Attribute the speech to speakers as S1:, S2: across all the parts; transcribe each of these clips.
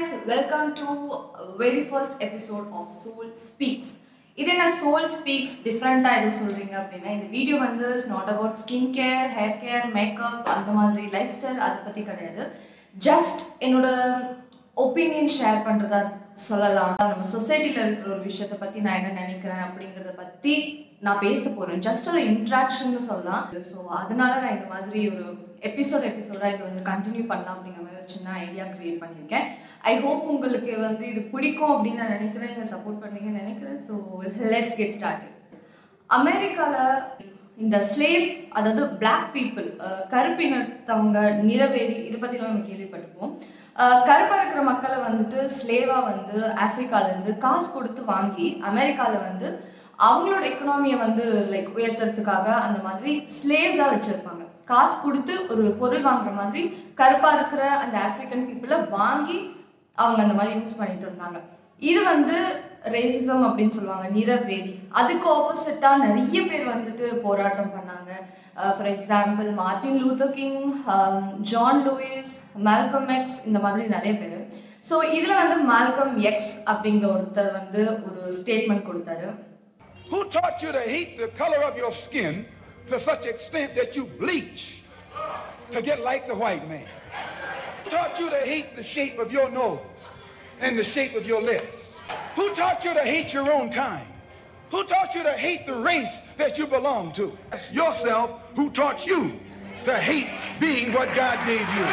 S1: guys, welcome to very first episode of Soul Speaks. இது என்ன soul speaks டிஃப்ரெண்ட்டாக எதுவும் சொல்கிறீங்க அப்படின்னா இந்த வீடியோ வந்து it's not about skin care hair care makeup அந்த மாதிரி லைஃப் ஸ்டைல் அதை பற்றி கிடையாது ஜஸ்ட் என்னோட ஒப்பீனியன் ஷேர் பண்ணுறதா சொல்லலாம் நம்ம சொசைட்டியில் இருக்கிற ஒரு விஷயத்தை பற்றி நான் என்ன நினைக்கிறேன் அப்படிங்கிறத பற்றி நான் பேச போகிறேன் ஜஸ்ட் ஒரு இன்ட்ராக்ஷன் சொல்லலாம் ஸோ அதனால நான் இந்த மாதிரி ஒரு எபிசோட் எபிசோடாக இது வந்து கண்டினியூ பண்ணலாம் அப்படிங்கிற மாதிரி ஒரு சின்ன ஐடியா க்ரியேட் பண்ணியிருக்கேன் ஐ ஹோப் உங்களுக்கு வந்து இது பிடிக்கும் அப்படின்னு நான் நினைக்கிறேன் நீங்கள் சப்போர்ட் பண்ணுவீங்கன்னு நினைக்கிறேன் ஸோ லெட்ஸ் கெட் ஸ்டார்ட் அமெரிக்காவில் இந்த ஸ்லேவ் அதாவது பிளாக் பீப்புள் கருப்பினத்தவங்க நிறவேறி இதை பற்றிலாம் நம்ம கேள்விப்பட்டிருப்போம் கருப்பாக இருக்கிற மக்களை வந்துட்டு ஸ்லேவாக வந்து ஆப்பிரிக்காலேருந்து காசு கொடுத்து வாங்கி அமெரிக்காவில் வந்து அவங்களோட எக்கனாமியை வந்து லைக் உயர்த்துறதுக்காக அந்த மாதிரி ஸ்லேவ்ஸாக வச்சுருப்பாங்க காசு கொடுத்து ஒரு பொருள் வாங்குற மாதிரி கருப்பாக இருக்கிற அந்த ஆப்பிரிக்கன் பீப்புளை வாங்கி அவங்க அந்த மாதிரி யூஸ் பண்ணிட்டு இருந்தாங்க இது வந்து ரேசிசம் அப்படின்னு சொல்லுவாங்க நிறவேறி அதுக்கு ஆப்போசிட்டாக நிறைய பேர் வந்துட்டு போராட்டம் பண்ணாங்க for example Martin Luther King John Lewis Malcolm X இந்த மாதிரி நிறைய பேர் ஸோ இதில் வந்து மால்கம் எக்ஸ் அப்படிங்கிற ஒருத்தர் வந்து ஒரு ஸ்டேட்மெண்ட் கொடுத்தாரு
S2: Who taught you to hate the color of your skin to such extent that you bleach to get like the white man? Who taught you to hate the shape of your nose and the shape of your lips? Who taught you to hate your own kind? Who taught you to hate the race that you belong to? Yourself who taught you to hate being what God gave you.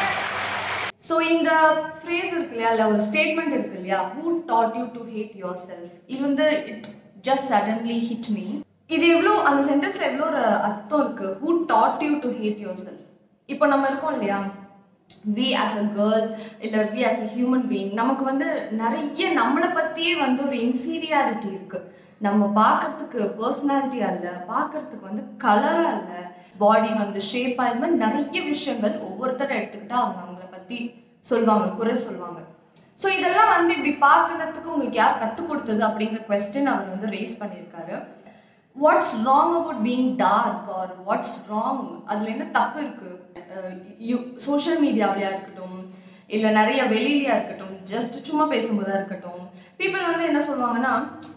S1: So இந்த phrase இருக்கு இல்லையா இல்லை ஒரு statement இருக்கு இல்லையா who taught you to hate yourself இது வந்து it just suddenly hit me இது எவ்வளோ அந்த சென்டென்ஸ்ல எவ்வளோ ஒரு அர்த்தம் இருக்கு who taught you to hate yourself இப்போ நம்ம இருக்கோம் இல்லையா வி ஆஸ் அ கேர்ள் இல்லை we as a human being நமக்கு வந்து நிறைய நம்மளை பற்றியே வந்து ஒரு இன்ஃபீரியாரிட்டி இருக்கு நம்ம பார்க்கறதுக்கு பர்சனாலிட்டியா இல்லை பார்க்கறதுக்கு வந்து கலராக இல்லை பாடி வந்து ஷேப்பாக இது மாதிரி நிறைய விஷயங்கள் ஒவ்வொருத்தரை எடுத்துக்கிட்டா அவங்க அவங்கள பற்றி சொல்லுவாங்க குறை சொல்லுவாங்க ஸோ இதெல்லாம் வந்து இப்படி பார்க்கறதுக்கு உங்களுக்கு யார் கற்றுக் கொடுத்தது அப்படிங்கிற கொஸ்டின் அவர் வந்து ரேஸ் பண்ணியிருக்காரு what's wrong about being dark or what's wrong அதில் என்ன தப்பு இருக்கு யூ சோஷியல் மீடியாவிலையா இருக்கட்டும் இல்லை நிறைய வெளியிலையா இருக்கட்டும் ஜஸ்ட் சும்மா பேசும்போதா இருக்கட்டும் பீப்புள் வந்து என்ன சொல்லுவாங்கன்னா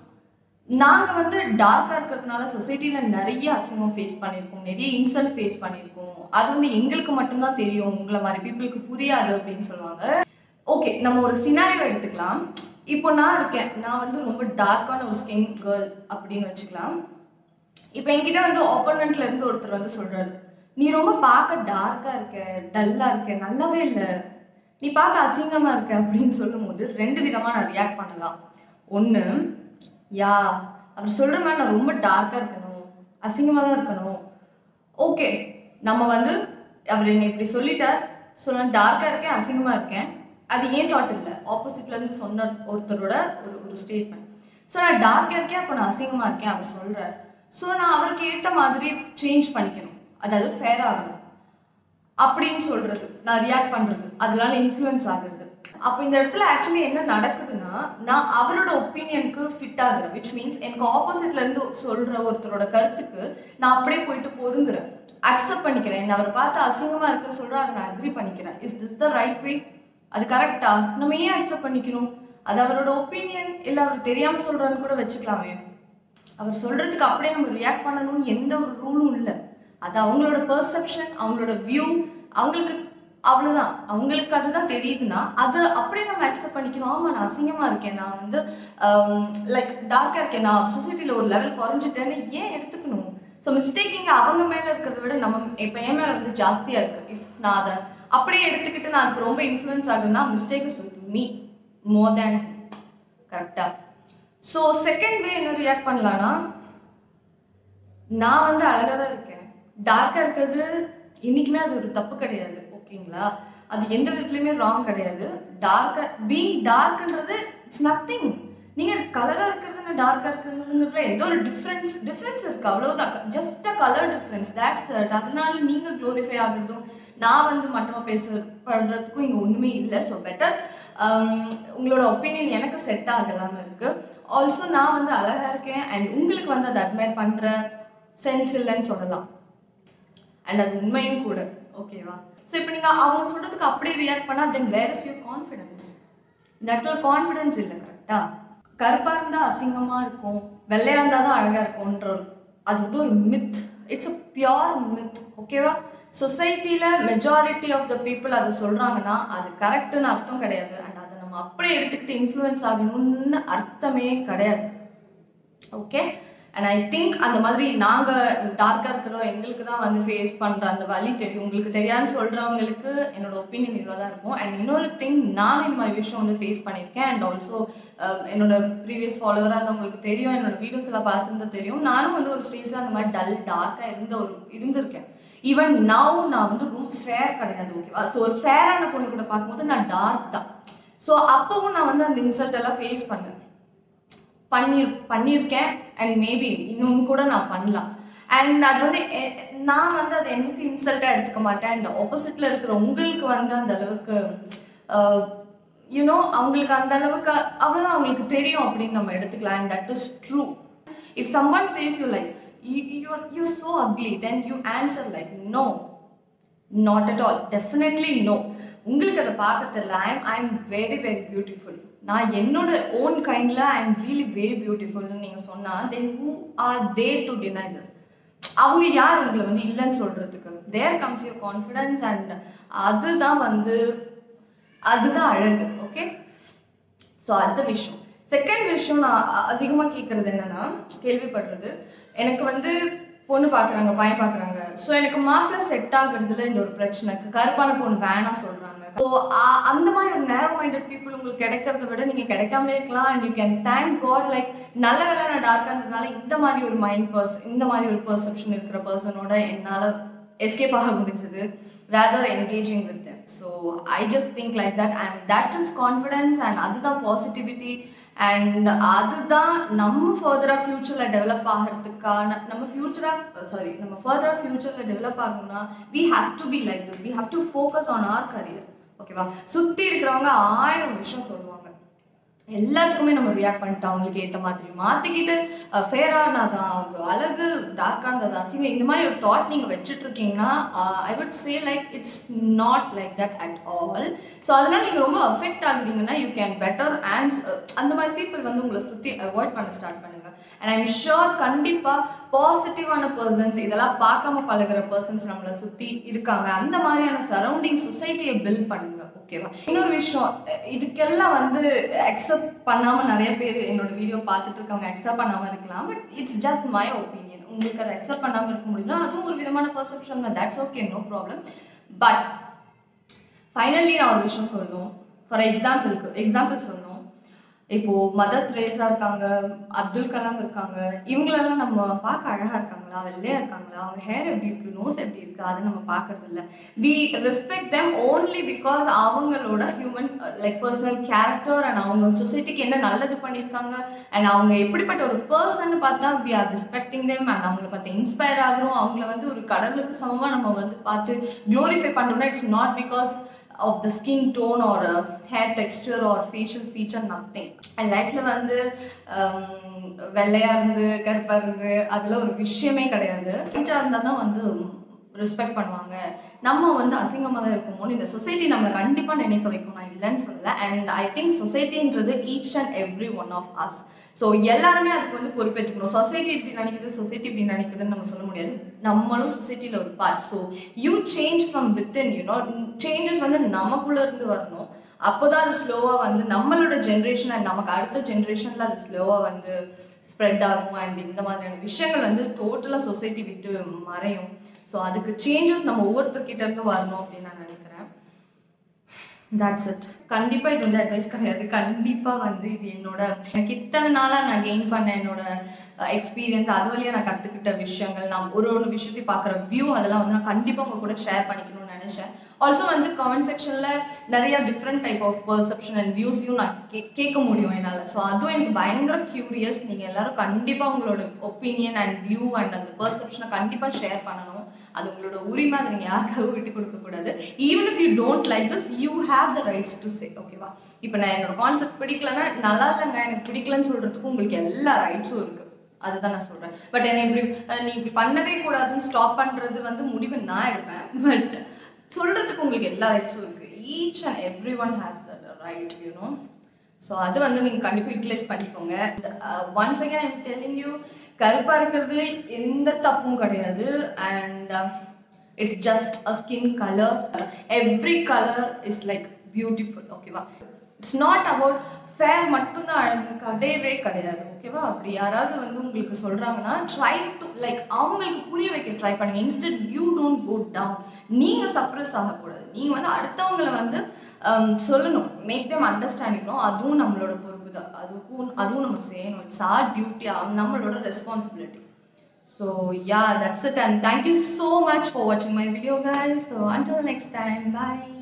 S1: நாங்கள் வந்து டார்க்காக இருக்கிறதுனால சொசைட்டியில் நிறைய அசிங்கம் ஃபேஸ் பண்ணியிருக்கோம் நிறைய இன்சல்ட் ஃபேஸ் பண்ணியிருக்கோம் அது வந்து எங்களுக்கு மட்டும்தான் தெரியும் உங்களை மாதிரி பீப்புளுக்கு புரியாது அப்படின்னு சொல்லுவாங்க ஓகே நம்ம ஒரு சினாரியோ எடுத்துக்கலாம் இப்போ நான் இருக்கேன் நான் வந்து ரொம்ப டார்க்கான ஒரு ஸ்கின் கேர்ள் அப்படின்னு வச்சுக்கலாம் இப்போ என்கிட்ட வந்து ஆப்போனண்ட்ல இருந்து ஒருத்தர் வந்து சொல்றாரு நீ ரொம்ப பார்க்க டார்க்கா இருக்க டல்லா இருக்க நல்லாவே இல்லை நீ பார்க்க அசிங்கமா இருக்க அப்படின்னு சொல்லும்போது ரெண்டு விதமா நான் ரியாக்ட் பண்ணலாம் ஒன்று யா அவர் சொல்ற மாதிரி நான் ரொம்ப டார்க்கா இருக்கணும் அசிங்கமா தான் இருக்கணும் ஓகே நம்ம வந்து அவர் என்னை இப்படி சொல்லிட்டார் ஸோ நான் டார்க்கா இருக்கேன் அசிங்கமா இருக்கேன் அது ஏன் தாட் இல்லை ஆப்போசிட்ல இருந்து சொன்ன ஒருத்தரோட ஒரு ஒரு ஸ்டேட்மெண்ட் ஸோ நான் டார்க்கா இருக்கேன் அப்போ நான் அசிங்கமா இருக்கேன் அவர் சொல்றாரு ஸோ நான் அவருக்கு ஏற்ற மாதிரி சேஞ்ச் பண்ணிக்கணும் அதாவது ஃபேர் ஆகணும் அப்படின்னு சொல்றது நான் ரியாக்ட் பண்றது அதனால இன்ஃப்ளூயன்ஸ் ஆகுறது அப்போ இந்த இடத்துல ஆக்சுவலி என்ன நடக்குதுன்னா நான் அவரோட ஒப்பீனியனுக்கு ஃபிட் ஆகுறேன் விச் மீன்ஸ் எனக்கு ஆப்போசிட்ல இருந்து சொல்ற ஒருத்தரோட கருத்துக்கு நான் அப்படியே போயிட்டு பொருந்துறேன் அக்செப்ட் பண்ணிக்கிறேன் என்ன அவர் பார்த்து அசிங்கமா இருக்க சொல்ற அதை நான் அக்ரி பண்ணிக்கிறேன் is this the right way அது கரெக்டா நம்ம ஏன் அக்செப்ட் பண்ணிக்கணும் அது அவரோட ஒப்பீனியன் இல்லை அவர் தெரியாம சொல்றான்னு கூட வச்சுக்கலாமே அவர் சொல்றதுக்கு அப்படியே நம்ம ரியாக்ட் பண்ணணும்னு எந்த ஒரு ரூலும் இல்லை அது அவங்களோட பெர்செப்ஷன் அவங்களோட வியூ அவங்களுக்கு அவ்வளோதான் அவங்களுக்கு அதுதான் தெரியுதுன்னா அது அப்படியே நம்ம அக்செப்ட் பண்ணிக்கணும் ஆமாம் நான் அசிங்கமாக இருக்கேன் நான் வந்து லைக் டார்க்காக இருக்கேன் நான் சொசைட்டியில் ஒரு லெவல் குறைஞ்சிட்டேன்னு ஏன் எடுத்துக்கணும் ஸோ மிஸ்டேக்கிங் அவங்க மேலே இருக்கிறத விட நம்ம இப்போ என் மேலே வந்து ஜாஸ்தியாக இருக்குது இஃப் நான் அதை அப்படியே எடுத்துக்கிட்டு நான் அதுக்கு ரொம்ப இன்ஃப்ளூயன்ஸ் ஆகுன்னா mistake is with me more than கரெக்டாக ஸோ செகண்ட் வே என்ன ரியாக்ட் பண்ணலான்னா நான் வந்து அழகாக தான் இருக்கேன் டார்க்காக இருக்கிறது என்றைக்குமே அது ஒரு தப்பு கிடையாது ஓகேங்களா அது எந்த விதத்துலையுமே ராங் கிடையாது டார்க்காக பீங் டார்க்ன்றது இட்ஸ் நத்திங் நீங்கள் கலராக இருக்கிறது டார்க்காக இருக்கிறதுங்கிறதுல எந்த ஒரு டிஃப்ரென்ஸ் டிஃப்ரென்ஸ் இருக்குது அவ்வளோதான் just a colour difference that's அதனால நீங்கள் க்ளோரிஃபை ஆகுறதும் நான் வந்து மட்டமாக பேச பண்ணுறதுக்கும் இங்கே ஒன்றுமே இல்லை ஸோ பெட்டர் உங்களோட ஒப்பீனியன் எனக்கு செட் ஆகலாமல் இருக்குது ஆல்சோ நான் வந்து அழகாக இருக்கேன் அண்ட் உங்களுக்கு வந்து அதை அட்மையர் பண்ணுற சென்ஸ் இல்லைன்னு சொல்லலாம் அண்ட் அது உண்மையும் கூட ஓகேவா ஸோ இப்போ நீங்கள் அவங்க சொல்கிறதுக்கு அப்படியே ரியாக்ட் பண்ணால் then where is your confidence இந்த இடத்துல கான்ஃபிடன்ஸ் இல்லை கரெக்டா கருப்பா இருந்தா அசிங்கமா இருக்கும் வெள்ளையா இருந்தா தான் அழகா இருக்கும்ன்ற ஒரு அது வந்து ஒரு myth it's a pure myth ஓகேவா சொசைட்டில மெஜாரிட்டி ஆஃப் த பீப்புள் அதை சொல்றாங்கன்னா அது கரெக்டுன்னு அர்த்தம் கிடையாது அண்ட் அதை நம்ம அப்படியே எடுத்துக்கிட்டு இன்ஃப்ளூயன்ஸ் ஆகணும்னு அர்த்தமே கிடையாது ஓகே அண்ட் ஐ திங்க் அந்த மாதிரி நாங்கள் டார்க்காக இருக்கிறோம் எங்களுக்கு தான் வந்து ஃபேஸ் பண்ணுற அந்த வழி தெரியும் உங்களுக்கு தெரியாதுன்னு சொல்கிறவங்களுக்கு என்னோட ஒப்பீனியன் இதுவாக தான் இருக்கும் அண்ட் இன்னொரு திங் நானும் இந்த மாதிரி விஷயம் வந்து ஃபேஸ் பண்ணியிருக்கேன் அண்ட் ஆல்சோ என்னோட ப்ரீவியஸ் ஃபாலோவராக அது உங்களுக்கு தெரியும் என்னோட வீடியோஸ் எல்லாம் பார்த்துருந்தா தெரியும் நானும் வந்து ஒரு ஸ்டேஜில் அந்த மாதிரி டல் டார்க்காக இருந்த ஒரு இருந்திருக்கேன் ஈவன் நவ் நான் வந்து ரொம்ப ஃபேர் கிடையாது ஓகேவா ஸோ ஒரு ஃபேரான பொண்ணு கூட பார்க்கும்போது நான் டார்க் தான் ஸோ அப்பவும் நான் வந்து அந்த இன்சல்ட் எல்லாம் ஃபேஸ் பண்ணேன் பண்ணி பண்ணியிருக்கேன் அண்ட் மேபி இன்னும் கூட நான் பண்ணலாம் அண்ட் அது வந்து எ- நான் வந்து அது எனக்கு இன்சல்ட்டாக எடுத்துக்க மாட்டேன் அண்ட் ஆப்போசிட்ல இருக்கிற உங்களுக்கு வந்து அந்த அளவுக்கு யூனோ அவங்களுக்கு அந்த அளவுக்கு அவ்வளோதான் அவங்களுக்கு தெரியும் அப்படின்னு நம்ம எடுத்துக்கலாம் and that is true if someone says you like you you so ugly then you answer like no not at all definitely no உங்களுக்கு அதை பார்க்க தெரியல I am I am very very beautiful நான் என்னோட own கைண்டில் I am really very பியூட்டிஃபுல்னு நீங்கள் சொன்னால் then who are there to deny this அவங்க யார் உங்களை வந்து இல்லைன்னு சொல்கிறதுக்கு there comes your confidence and அதுதான் வந்து அதுதான் அழகு ஓகே ஸோ அந்த விஷயம் செகண்ட் விஷயம் நான் அதிகமாக கேட்குறது என்னன்னா கேள்விப்படுறது எனக்கு வந்து பொண்ணு பார்க்குறாங்க பையன் பார்க்குறாங்க ஸோ எனக்கு மாப்பிள்ளை செட் ஆகுறதுல இந்த ஒரு பிரச்சனைக்கு கருப்பான பொண்ணு வேணாம் சொல்கிறாங்க ஸோ அந்த மாதிரி ஒரு நேரோ மைண்டட் பீப்புள் உங்களுக்கு கிடைக்கிறத விட நீங்கள் கிடைக்காமலே இருக்கலாம் and you can thank God like நல்ல வேலை நான் டார்க்காக இருந்ததுனால இந்த மாதிரி ஒரு மைண்ட் பர்ஸ் இந்த மாதிரி ஒரு பர்செப்ஷன் இருக்கிற பர்சனோட என்னால் எஸ்கேப் ஆக முடிஞ்சது rather engaging with them so I just think like that and that is confidence and அதுதான் பாசிட்டிவிட்டி அண்ட் அதுதான் நம்ம ஃபர்தராக ஃப்யூச்சரில் டெவலப் ஆகிறதுக்கான நம்ம ஃப்யூச்சராக சாரி நம்ம ஃபர்தராக ஃப்யூச்சரில் டெவலப் ஆகணும்னா we have to be like this we have to focus on our career ஓகேவா சுற்றி இருக்கிறவங்க ஆயிரம் விஷயம் சொல்லுவாங்க எல்லாத்துக்குமே நம்ம ரியாக்ட் பண்ணிட்டோம் அவங்களுக்கு ஏற்ற மாதிரி மாற்றிக்கிட்டு ஃபேராக நான் தான் அவங்க அழகு டார்க்காக இருந்தது அசிங்கம் இந்த மாதிரி ஒரு தாட் நீங்கள் வச்சுட்டு இருக்கீங்கன்னா I would say like it's not like that at all so அதனால நீங்கள் ரொம்ப அஃபெக்ட் ஆகுறீங்கன்னா யூ கேன் பெட்டர் ஆன்ஸ் அந்த மாதிரி பீப்புள் வந்து உங்களை சுற்றி அவாய்ட் பண்ண ஸ்டார்ட் பண்ணுங்க அண்ட் ஐம் ஷுர் கண்டிப்பாக பாசிட்டிவான பர்சன்ஸ் இதெல்லாம் பார்க்காம பழகுற பர்சன்ஸ் நம்மளை சுற்றி இருக்காங்க அந்த மாதிரியான சரௌண்டிங் சொசைட்டியை பில்ட் பண்ணுங்க ஓகேவா இன்னொரு விஷயம் அஹ் இதுக்கெல்லாம் வந்து அக்செப்ட் பண்ணாம நிறைய பேர் என்னோட வீடியோ பார்த்துட்டு இருக்கவங்க அக்செப்ட் பண்ணாம இருக்கலாம் but it's just my opinion உங்களுக்கு அதை அக்செப்ட் பண்ணாம இருக்க முடியும்னா அதுவும் ஒரு விதமான பர்செப்ஷன் தான் that's okay no problem but finally நான் ஒரு விஷயம் சொல்லணும் ஃபார் எக்ஸாம்பிளுக்கு எக்ஸாம்பிள் சொல்லணும் இப்போ மதர் தெரேசா இருக்காங்க அப்துல் கலாம் இருக்காங்க இவங்களெல்லாம் நம்ம பார்க்க அழகா இருக்காங்களா வெள்ளையா இருக்காங்களா அவங்க ஹேர் எப்படி இருக்கு நோஸ் எப்படி இருக்கு அதை நம்ம பார்க்கறது இல்ல we respect them only because அவங்களோட human like personal character and அவங்க சொசைட்டிக்கு என்ன நல்லது பண்ணியிருக்காங்க அண்ட் அவங்க எப்படிப்பட்ட ஒரு பர்சன் பார்த்தா we are respecting them and அவங்கள பார்த்து இன்ஸ்பயர் ஆகுறோம் அவங்கள வந்து ஒரு கடவுளுக்கு சமமா நம்ம வந்து பார்த்து க்ளோரிஃபை பண்றோம்னா it's not because of the skin tone or uh, hair texture or facial feature nothing and லைஃப்ல வந்து um, வெள்ளையா இருந்து கருப்பா இருந்து அதுல ஒரு விஷயமே கிடையாது ரைட்டா இருந்தா தான் வந்து ரெஸ்பெக்ட் பண்ணுவாங்க நம்ம வந்து அசிங்கமாக தான் இருக்குமோன்னு இந்த சொசைட்டி நம்மளை கண்டிப்பாக நினைக்க வைக்கும் நான் இல்லைன்னு சொல்லல அண்ட் ஐ திங்க் சொசைட்டின்றது each and every one of us so எல்லாருமே அதுக்கு வந்து பொறுப்பேற்றுக்கணும் சொசைட்டி இப்படி நினைக்குது சொசைட்டி இப்படி நினைக்குதுன்னு நம்ம சொல்ல முடியாது நம்மளும் சொசைட்டியில் ஒரு part so you change from within you know changes வந்து நமக்குள்ள இருந்து வரணும் அப்போதான் அது ஸ்லோவாக வந்து நம்மளோட ஜென்ரேஷன் அண்ட் நமக்கு அடுத்த ஜென்ரேஷனில் அது ஸ்லோவாக வந்து ஸ்ப்ரெட் ஆகும் அண்ட் இந்த மாதிரியான விஷயங்கள் வந்து டோட்டலாக சொசைட்டி விட்டு மறையும் ஸோ அதுக்கு சேஞ்சஸ் நம்ம ஒவ்வொருத்தர்கிட்ட இருந்து வரணும் அப்படின்னு நான் நினைக்கிறேன் தட்ஸ் இட் கண்டிப்பா இது வந்து அட்வைஸ் கிடையாது கண்டிப்பா வந்து இது என்னோட எனக்கு இத்தனை நாளா நான் கெயின் பண்ண என்னோட எக்ஸ்பீரியன்ஸ் அது வழியா நான் கத்துக்கிட்ட விஷயங்கள் நான் ஒரு ஒரு விஷயத்தையும் பார்க்குற வியூ அதெல்லாம் வந்து நான் கண்டிப்பா உங்க கூட ஷேர் பண்ணிக்கணும்னு நினைச்சேன் ஆல்சோ வந்து கமெண்ட் செக்ஷன்ல நிறைய different type of perception and வியூஸையும் நான் கே கேட்க முடியும் என்னால் ஸோ அதுவும் எனக்கு பயங்கர கியூரியஸ் நீங்கள் எல்லாரும் கண்டிப்பாக உங்களோட ஒப்பீனியன் அண்ட் வியூ அண்ட் அந்த பர்செப்ஷனை கண்டிப்பாக ஷேர் பண்ணணும் அது உங்களோட உரிமை அதை நீங்கள் யாருக்காகவும் விட்டு கொடுக்கக்கூடாது even if you don't like this you have the rights to say ஓகேவா இப்போ நான் என்னோட கான்செப்ட் பிடிக்கலன்னா நல்லா இல்லைங்க எனக்கு பிடிக்கலன்னு சொல்கிறதுக்கு உங்களுக்கு எல்லா ரைட்ஸும் இருக்குது அதுதான் நான் சொல்கிறேன் பட் என்னை இப்படி அஹ், நீ இப்படி பண்ணவே கூடாதுன்னு ஸ்டாப் பண்ணுறது வந்து முடிவு நான் எடுப்பேன் பட் சொல்கிறதுக்கு உங்களுக்கு எல்லா ரைட்ஸும் இருக்குது each and every one has the right you know so அது வந்து நீங்கள் கண்டிப்பாக யூட்டிலைஸ் பண்ணிக்கோங்க once again I'm telling you கருப்பாக இருக்கிறது எந்த தப்பும் கிடையாது and it's just a skin colour every colour is like beautiful ஓகேவா இட்ஸ் நாட் அபவுட் ஃபேர் மட்டும்தான் அழகு கிடையவே கிடையாது ஓகேவா அப்படி யாராவது வந்து உங்களுக்கு சொல்றாங்கன்னா ட்ரை டு லைக் அவங்களுக்கு புரிய வைக்க ட்ரை பண்ணுங்க instant you don't go down நீங்க சப்ரஸ் ஆகக்கூடாது நீங்க வந்து அடுத்தவங்களை வந்து um, சொல்லணும் மேக் தேம் அண்டர்ஸ்டாண்டிங்னோ அதுவும் நம்மளோட பொறுப்பு தான் அதுக்கும் அதுவும் நம்ம செய்யணும் இட்ஸ் ஆர் டியூட்டி நம்மளோட responsibility So yeah, that's it. And thank you so much for watching my video, guys. So until next time, bye.